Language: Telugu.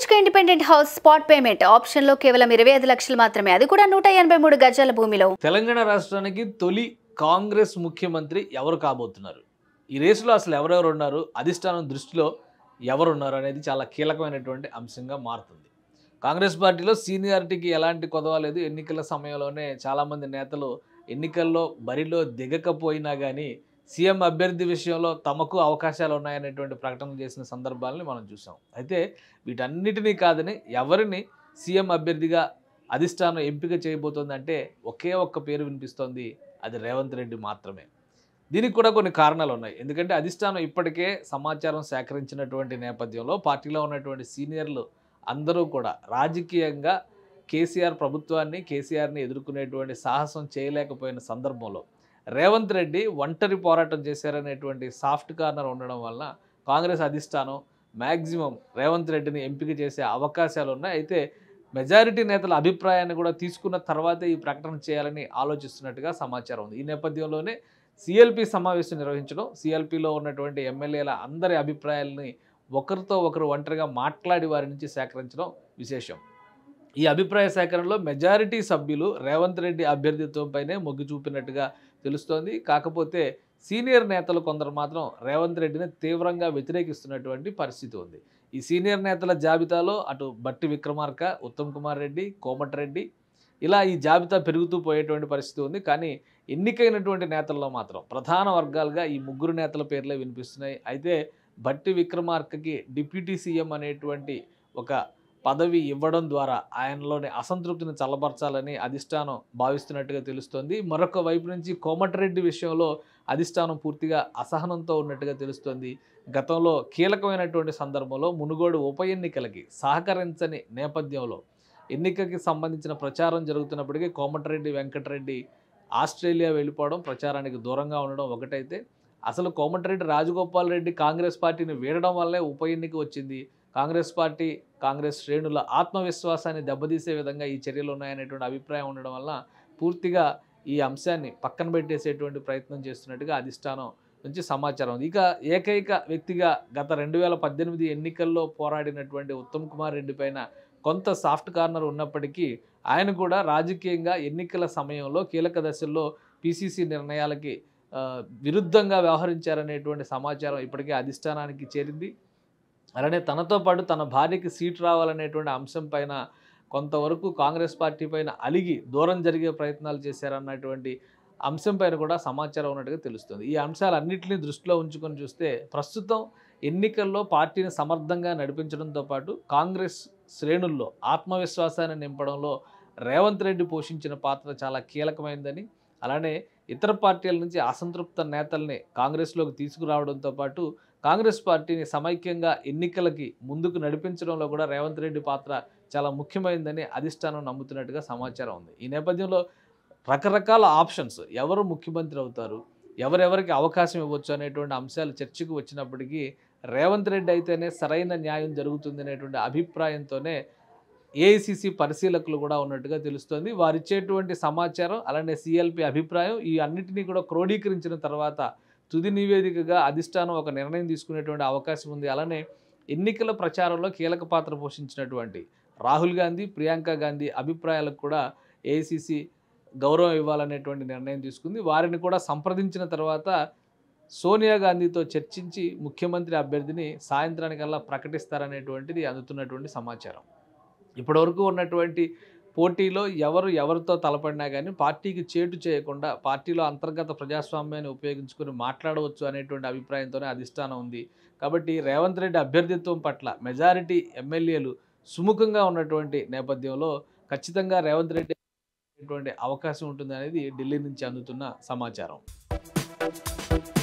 BHK independent house spot payment ఆప్షన్లో కేవలం ఇరవై ఐదు లక్షలు మాత్రమే అది కూడా నూట ఎనభై మూడు గజాల భూమిలో తెలంగాణ రాష్ట్రానికి తొలి కాంగ్రెస్ ముఖ్యమంత్రి ఎవరు కాబోతున్నారు ఈ రేసులో అసలు ఎవరెవరు ఉన్నారు అధిష్టానం దృష్టిలో ఎవరున్నారు అనేది చాలా కీలకమైనటువంటి అంశంగా మారుతుంది కాంగ్రెస్ పార్టీలో సీనియారిటీకి ఎలాంటి కొదవ లేదు ఎన్నికల సమయంలోనే చాలామంది నేతలు ఎన్నికల్లో బరిలో దిగకపోయినా కానీ సీఎం అభ్యర్థి విషయంలో తమకు అవకాశాలు ఉన్నాయనేటువంటి ప్రకటనలు చేసిన సందర్భాలని మనం చూసాం అయితే వీటన్నిటినీ కాదని ఎవరిని సీఎం అభ్యర్థిగా అధిష్టానం ఎంపిక చేయబోతోందంటే ఒకే ఒక్క పేరు వినిపిస్తోంది అది రేవంత్ రెడ్డి మాత్రమే దీనికి కూడా కొన్ని కారణాలు ఉన్నాయి ఎందుకంటే అధిష్టానం ఇప్పటికే సమాచారం సేకరించినటువంటి నేపథ్యంలో పార్టీలో ఉన్నటువంటి సీనియర్లు అందరూ కూడా రాజకీయంగా కేసీఆర్ ప్రభుత్వాన్ని కేసీఆర్ని ఎదుర్కొనేటువంటి సాహసం చేయలేకపోయిన సందర్భంలో రేవంత్ రెడ్డి ఒంటరి పోరాటం చేశారనేటువంటి సాఫ్ట్ కార్నర్ ఉండడం వలన కాంగ్రెస్ అధిష్టానం మ్యాక్సిమం రేవంత్ రెడ్డిని ఎంపిక చేసే అవకాశాలు ఉన్నాయి అయితే మెజారిటీ నేతల అభిప్రాయాన్ని కూడా తీసుకున్న తర్వాతే ఈ ప్రకటన చేయాలని ఆలోచిస్తున్నట్టుగా సమాచారం ఉంది ఈ నేపథ్యంలోనే సిఎల్పి సమావేశం నిర్వహించడం సిఎల్పిలో ఉన్నటువంటి ఎమ్మెల్యేల అందరి అభిప్రాయాలని ఒకరితో ఒకరు ఒంటరిగా మాట్లాడి వారి నుంచి సేకరించడం విశేషం ఈ అభిప్రాయ సేకరణలో మెజారిటీ సభ్యులు రేవంత్ రెడ్డి అభ్యర్థిత్వంపైనే మొగ్గు చూపినట్టుగా తెలుస్తోంది కాకపోతే సీనియర్ నేతలు కొందరు మాత్రం రేవంత్ రెడ్డిని తీవ్రంగా వ్యతిరేకిస్తున్నటువంటి పరిస్థితి ఉంది ఈ సీనియర్ నేతల జాబితాలో అటు బట్టి విక్రమార్క ఉత్తమ్ కుమార్ రెడ్డి కోమటిరెడ్డి ఇలా ఈ జాబితా పెరుగుతూ పోయేటువంటి పరిస్థితి ఉంది కానీ ఎన్నికైనటువంటి నేతల్లో మాత్రం ప్రధాన వర్గాలుగా ఈ ముగ్గురు నేతల పేర్లే వినిపిస్తున్నాయి అయితే బట్టి విక్రమార్కకి డిప్యూటీ సీఎం అనేటువంటి ఒక పదవి ఇవ్వడం ద్వారా ఆయనలోని అసంతృప్తిని చల్లబరచాలని అధిష్టానం భావిస్తున్నట్టుగా తెలుస్తోంది మరొక వైపు నుంచి కోమటిరెడ్డి విషయంలో అధిష్టానం పూర్తిగా అసహనంతో ఉన్నట్టుగా తెలుస్తోంది గతంలో కీలకమైనటువంటి సందర్భంలో మునుగోడు ఉప ఎన్నికలకి సహకరించని నేపథ్యంలో ఎన్నికకి సంబంధించిన ప్రచారం జరుగుతున్నప్పటికీ కోమటిరెడ్డి వెంకటరెడ్డి ఆస్ట్రేలియా వెళ్ళిపోవడం ప్రచారానికి దూరంగా ఉండడం ఒకటైతే అసలు కోమటిరెడ్డి రాజగోపాల్ రెడ్డి కాంగ్రెస్ పార్టీని వీడడం వల్లే ఉప ఎన్నిక వచ్చింది కాంగ్రెస్ పార్టీ కాంగ్రెస్ శ్రేణుల ఆత్మవిశ్వాసాన్ని దెబ్బతీసే విధంగా ఈ చర్యలు ఉన్నాయనేటువంటి అభిప్రాయం ఉండడం వల్ల పూర్తిగా ఈ అంశాన్ని పక్కన పెట్టేసేటువంటి ప్రయత్నం చేస్తున్నట్టుగా అధిష్టానం నుంచి సమాచారం ఉంది ఇక ఏకైక వ్యక్తిగా గత రెండు వేల పద్దెనిమిది ఎన్నికల్లో పోరాడినటువంటి ఉత్తమ్ కుమార్ రెడ్డి పైన కొంత సాఫ్ట్ కార్నర్ ఉన్నప్పటికీ ఆయన కూడా రాజకీయంగా ఎన్నికల సమయంలో కీలక దశల్లో పిసిసి నిర్ణయాలకి ఆ, విరుద్ధంగా వ్యవహరించారనేటువంటి సమాచారం ఇప్పటికే అధిష్టానానికి చేరింది అలానే తనతో పాటు తన భార్యకి సీట్ రావాలనేటువంటి అంశం పైన కొంతవరకు కాంగ్రెస్ పార్టీ పైన అలిగి దూరం జరిగే ప్రయత్నాలు చేశారన్నటువంటి అంశం పైన కూడా సమాచారం ఉన్నట్టుగా తెలుస్తుంది ఈ అంశాలన్నింటినీ దృష్టిలో ఉంచుకొని చూస్తే ప్రస్తుతం ఎన్నికల్లో పార్టీని సమర్థంగా నడిపించడంతో పాటు కాంగ్రెస్ శ్రేణుల్లో ఆత్మవిశ్వాసాన్ని నింపడంలో రేవంత్ రెడ్డి పోషించిన పాత్ర చాలా కీలకమైందని అలానే ఇతర పార్టీల నుంచి అసంతృప్త నేతల్ని కాంగ్రెస్లోకి తీసుకురావడంతో పాటు కాంగ్రెస్ పార్టీని సమైక్యంగా ఎన్నికలకి ముందుకు నడిపించడంలో కూడా రేవంత్ రెడ్డి పాత్ర చాలా ముఖ్యమైనదని అధిష్టానం నమ్ముతున్నట్టుగా సమాచారం ఉంది ఈ నేపథ్యంలో రకరకాల ఆప్షన్స్ ఎవరు ముఖ్యమంత్రి అవుతారు ఎవరెవరికి అవకాశం ఇవ్వచ్చు అనేటువంటి అంశాలు చర్చకు వచ్చినప్పటికీ రేవంత్ రెడ్డి అయితేనే సరైన న్యాయం జరుగుతుంది అనేటువంటి అభిప్రాయంతోనే ఏఐసిసి పరిశీలకులు కూడా ఉన్నట్టుగా తెలుస్తోంది వారు ఇచ్చేటువంటి సమాచారం అలానే సిఎల్పి అభిప్రాయం ఈ అన్నిటినీ కూడా క్రోడీకరించిన తర్వాత తుది నివేదికగా అధిష్టానం ఒక నిర్ణయం తీసుకునేటువంటి అవకాశం ఉంది అలానే ఎన్నికల ప్రచారంలో కీలక పాత్ర పోషించినటువంటి రాహుల్ గాంధీ ప్రియాంక గాంధీ అభిప్రాయాలకు కూడా ఏఐసిసి గౌరవం ఇవ్వాలనేటువంటి నిర్ణయం తీసుకుంది వారిని కూడా సంప్రదించిన తర్వాత సోనియా గాంధీతో చర్చించి ముఖ్యమంత్రి అభ్యర్థిని సాయంత్రానికల్లా ప్రకటిస్తారనేటువంటిది అందుతున్నటువంటి సమాచారం ఇప్పటివరకు ఉన్నటువంటి పోటీలో ఎవరు ఎవరితో తలపడినా కానీ పార్టీకి చేటు చేయకుండా పార్టీలో అంతర్గత ప్రజాస్వామ్యాన్ని ఉపయోగించుకొని మాట్లాడవచ్చు అనేటువంటి అభిప్రాయంతోనే అధిష్టానం ఉంది కాబట్టి రేవంత్ రెడ్డి అభ్యర్థిత్వం పట్ల మెజారిటీ ఎమ్మెల్యేలు సుముఖంగా ఉన్నటువంటి నేపథ్యంలో ఖచ్చితంగా రేవంత్ రెడ్డి అవకాశం ఉంటుంది అనేది ఢిల్లీ నుంచి అందుతున్న సమాచారం